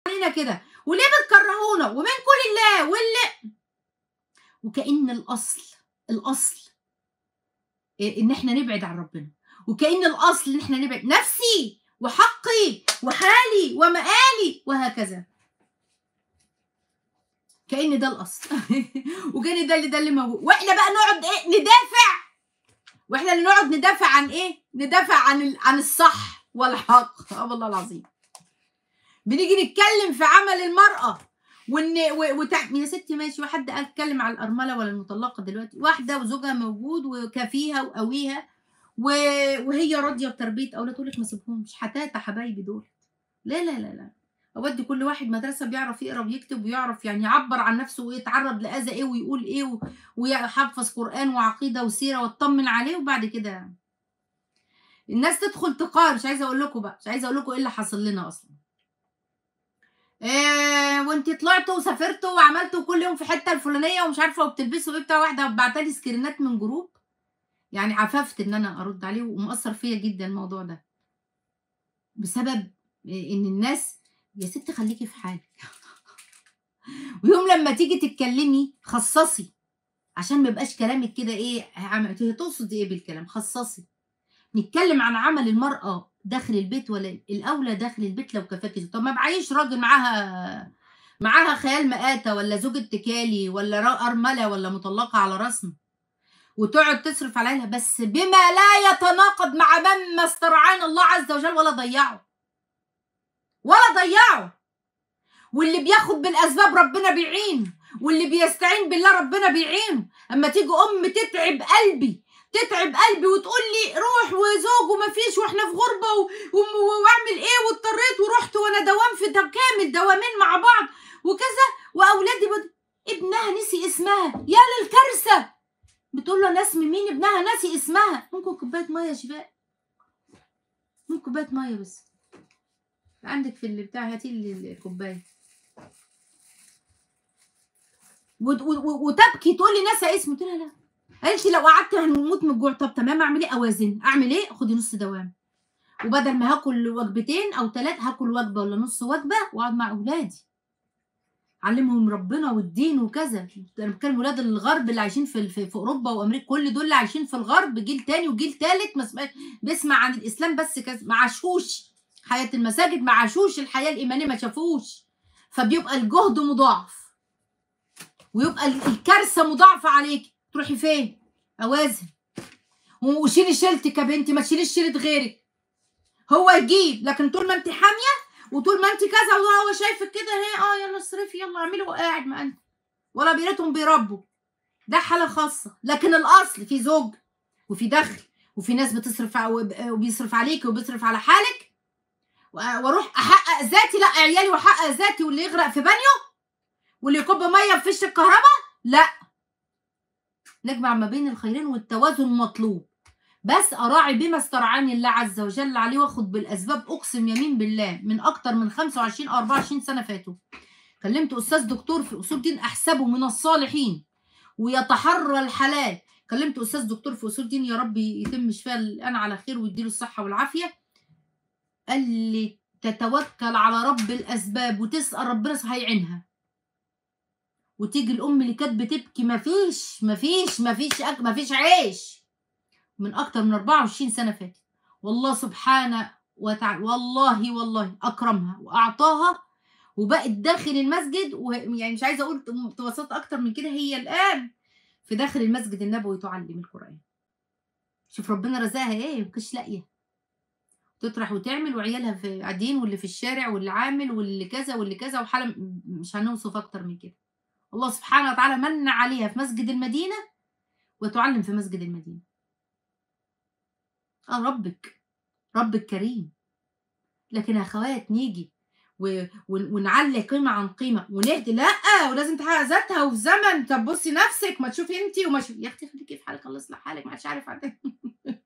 علينا كده وليه بتكرهونا ومنكم لله واللي وكأن الأصل الأصل إيه إن إحنا نبعد عن ربنا وكأن الأصل إن إحنا نبعد نفسي وحقي وحالي ومآلي وهكذا كأن ده الأصل وكأن ده اللي ده اللي موجود وإحنا بقى نقعد إيه ندافع وإحنا اللي نقعد ندافع عن إيه؟ ندافع عن ال... عن الصح والحق اه والله العظيم بنيجي نتكلم في عمل المرأة وان و... وتع... يا ستي ماشي وحد قال اتكلم على الارمله ولا المطلقه دلوقتي واحده وزوجها موجود وكافيها وقويها و... وهي راضيه بتربيه اولاد تقول لك ما سيبهمش حتاتا حبايبي دول لا لا لا لا اودي كل واحد مدرسه بيعرف يقرا ويكتب ويعرف يعني يعبر عن نفسه ويتعرض لاذى ايه ويقول ايه و... ويحفظ قران وعقيده وسيره واطمن عليه وبعد كده الناس تدخل تقار مش عايزه اقول لكم بقى مش عايزه اقول لكم ايه اللي حصل لنا اصلا إيه وانت طلعتوا وسافرتوا وعملتوا كل يوم في حته الفلانيه ومش عارفه وبتلبسوا ايه بتاع واحده بعتلي سكرينات من جروب يعني عففت ان انا ارد عليه ومأثر فيا جدا الموضوع ده بسبب ان الناس يا ست خليكي في حالك ويوم لما تيجي تتكلمي خصصي عشان ما يبقاش كلامك كده ايه عم- تقصد ايه بالكلام خصصي نتكلم عن عمل المرأة داخل البيت ولا الأولى داخل البيت لو كفاكي طب ما بعيش راجل معاها معاها خيال مآتة ولا زوج اتكالي ولا را- أرملة ولا مطلقة على رسم وتقعد تصرف عليها بس بما لا يتناقض مع مما استرعانا الله عز وجل ولا ضيعه ولا ضيعه واللي بياخد بالأسباب ربنا بيعينه واللي بيستعين بالله ربنا بيعينه أما تيجي أم تتعب قلبي تتعب قلبي وتقول لي روح وزوج وما فيش واحنا في غربه و... و... واعمل ايه واضطريت ورحت وانا دوام في دو... كامل دوامين مع بعض وكذا واولادي بد... ابنها نسي اسمها يا للكارثه بتقول له انا اسمي مين ابنها ناسي اسمها ممكن كوبايه ميه يا شباب ممكن كوبايه ميه بس عندك في اللي بتاع هاتي لي الكوبايه وت- و- و- وتبكي تقول لي ناسا اسمي قلت لها لا قالت لي لو قعدت هنموت من الجوع طب تمام اعمل ايه اوازن اعمل ايه خدي نص دوام وبدل ما هاكل وجبتين او ثلاث هاكل وجبه ولا نص وجبه واقعد مع اولادي علمهم ربنا والدين وكذا انا بتكلم ولاد الغرب اللي عايشين في في, في اوروبا وامريكا كل دول اللي عايشين في الغرب جيل تاني وجيل تالت ما سمع- بيسمع عن الاسلام بس كذا ما عاشوش حياه المساجد ما عاشوش الحياه الايمانيه ما شافوش فبيبقى الجهد مضاعف ويبقى ال- الكارثه مضاعفه عليك تروحي فين اوازن وشيلي شيلتك يا بنتي ما تشيليش شيلة غيرك هو يجيب لكن طول ما انت حاميه وطول ما انت كذا وهو شايفك كده هي اه يلا اصرفي يلا اعملي وقاعد ما انت ولا بيرتهم بيربوا ده حاله خاصه لكن الاصل في زوج وفي دخل وفي ناس بتصرف ع- وب- وبيصرف عليك وبيصرف على حالك و- واروح احقق ذاتي لا عيالي واحقق ذاتي واللي يغرق في بانيو واللي يكب ميه في فيش الكهرباء لا نجمع ما بين الخيرين والتوازن مطلوب بس اراعي بما استرعاني الله عز وجل عليه واخد بالاسباب اقسم يمين بالله من اكتر من 25 او 24 سنه فاتوا كلمت استاذ دكتور في اصول دين احسبه من الصالحين ويتحرى الحلال كلمت استاذ دكتور في اصول دين يا رب يتم شفاه الان على خير ويديله الصحه والعافيه قال لي تتوكل على رب الاسباب وتسال ربنا هيعينها وتيجي الام اللي كانت بتبكي مفيش مفيش مفيش أك... مفيش عيش من اكتر من 24 سنه فاتت والله سبحانه وتعالى والله والله اكرمها واعطاها وبقت داخل المسجد ويعني مش عايزه اقول توسط اكتر من كده هي الان في داخل المسجد النبوي تعلم القران شوف ربنا رزقها ايه مكش لاقيه تطرح وتعمل وعيالها في قاعدين واللي في الشارع واللي عامل واللي كذا واللي كذا وحاله م- مش هنوصف اكتر من كده الله سبحانه وتعالى من عليها في مسجد المدينه وتعلم في مسجد المدينه اه ربك ربك كريم لكن يا اخوات نيجي و... ون- ونعلي قيمه عن قيمه ونهدي لا ولازم تحقق ذاتها وفي زمن طب بصي نفسك ما تشوفي انت وما تشوفي يا اختي خليكي في حالك الله يصلح حالك ما حدش عارف عندك